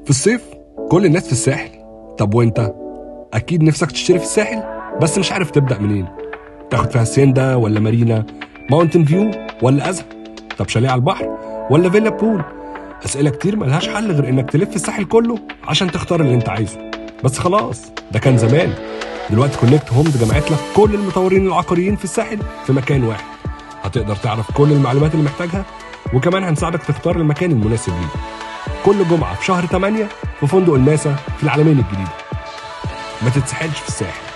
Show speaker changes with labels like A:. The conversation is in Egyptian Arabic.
A: في الصيف كل الناس في الساحل طب وانت اكيد نفسك تشتري في الساحل بس مش عارف تبدا منين تاخد فيها سيندا ولا مارينا ماونتن فيو ولا ازهى طب شاليه على البحر ولا فيلا بول اسئله كتير ملهاش حل غير انك تلف الساحل كله عشان تختار اللي انت عايزه بس خلاص ده كان زمان دلوقتي كونكت هومز جمعت لك كل المطورين العقاريين في الساحل في مكان واحد هتقدر تعرف كل المعلومات اللي محتاجها وكمان هنساعدك تختار المكان المناسب ليك كل جمعة في شهر 8 في فندق الناسا في العالمين الجديدة ما تتسحلش في الساحل